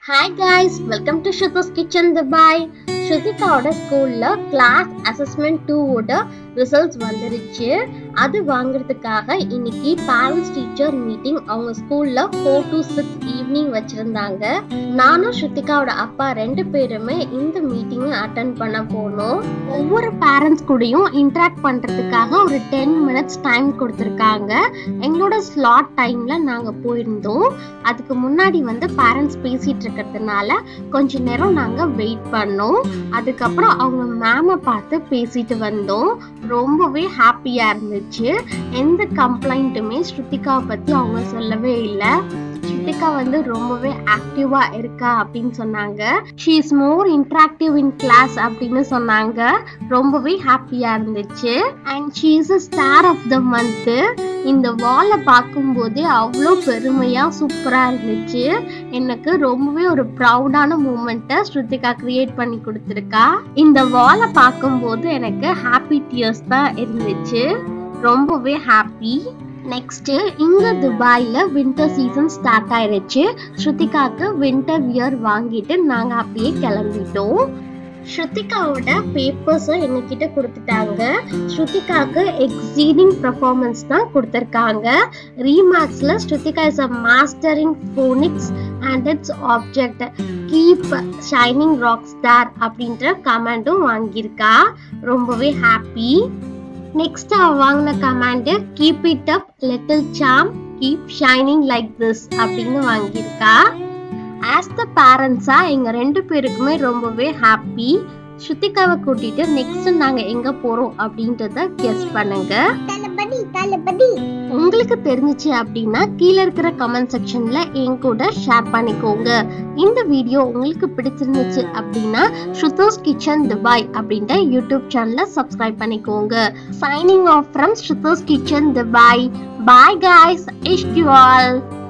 hi guys welcome to Shruthos kitchen Dubai ஸ்ருதிகாவோட ஸ்கூல்ல class assessment டூவோட ரிசல்ட்ஸ் வந்துருச்சு அது வாங்குறதுக்காக இன்னைக்கு பேரண்ட்ஸ் டீச்சர் மீட்டிங் அவங்க ஸ்கூல்ல ஃபோர் டு சிக்ஸ் ஈவினிங் வச்சிருந்தாங்க நானும் ஸ்ருதிகாவோட அப்பா ரெண்டு பேருமே இந்த மீட்டிங் அட்டன் பண்ண போனோம் ஒவ்வொரு பேரண்ட்ஸ் கூடயும் இன்டராக்ட் பண்றதுக்காக ஒரு டென் மினிட்ஸ் டைம் கொடுத்துருக்காங்க எங்களோட ஸ்லாட் டைம்ல நாங்க போயிருந்தோம் அதுக்கு முன்னாடி வந்து பேரண்ட்ஸ் பேசிட்டு இருக்கிறதுனால கொஞ்ச நேரம் நாங்க வெயிட் பண்ணோம் அதுக்கப்புறம் அவங்க மேம பார்த்து பேசிட்டு வந்தோம் ரொம்பவே ஹாப்பியா இருந்துச்சு எந்த கம்ப்ளைண்ட்டுமே ஸ்ருதிகாவை பத்தி அவங்க சொல்லவே இல்லை ஸ்ருதிகா வந்து ரொம்பவே ஆக்டிவா இருக்கா அப்படின்னு சொன்னாங்க she is more interactive in class அப்படின்னு சொன்னாங்க ரொம்பவே ஹாப்பியா இருந்துச்சு and she is a star of the month இந்த வாலை பார்க்கும்போது அவ்வளோ பெருமையா சூப்பரா இருந்துச்சு எனக்கு ரொம்பவே ஒரு ப்ரௌடான மூமெண்ட்டை ஸ்ருதிகா கிரியேட் பண்ணி கொடுத்துருக்கா இந்த வாலை பார்க்கும்போது எனக்கு ஹாப்பி டியர்ஸ் தான் இருந்துச்சு ரொம்பவே ஹாப்பி நெக்ஸ்ட் இங்க துபாயில வின்டர் சீசன் ஸ்டார்ட் ஆயிருச்சு ஸ்ருதிகாக்கு வின்டர் வியர் வாங்கிட்டு நாங்க அப்படியே கிளம்பிட்டோம் ஸ்ருதிகாவோட பேப்பர்ஸும் எங்ககிட்ட கொடுத்துட்டாங்க ஸ்ருதிகாக்கு எக்ஸீடிங் பர்ஃபார்மன்ஸ் தான் கொடுத்துருக்காங்க ரீமார்க்ஸ்ல Shruthika is a master in phonics and it's object keep shining rock star அப்படின்ற கமெண்டும் வாங்கியிருக்கா ரொம்பவே ஹாப்பி நெக்ஸ்ட் அவ வாங்கின comment keep it up little champ keep shining like this அப்படின்னு வாங்கியிருக்கா ஆஸ் த பேரண்ட்ஸா எங்க ரெண்டு பேருக்குமே ரொம்பவே ஹாப்பி ஸ்ருதிகாவை கூட்டிட்டு நெக்ஸ்ட் நாங்க எங்க போறோம் அப்படின்றத கெஸ் பண்ணுங்க தளபதி தளபதி உங்களுக்கு தெரிஞ்சுச்சு அப்படின்னா கீழே இருக்கிற கமெண்ட் செக்ஷன்ல என் கூட ஷேர் பண்ணிக்கோங்க இந்த வீடியோ உங்களுக்கு பிடிச்சிருந்துச்சு அப்படின்னா ஸ்ருதோஸ் கிச்சன் துபாய் அப்படின்ற யூடியூப் சேனலை சப்ஸ்கிரைப் பண்ணிக்கோங்க signing off from Shruthos kitchen Dubai bye guys இஷ்க் யூ ஆல்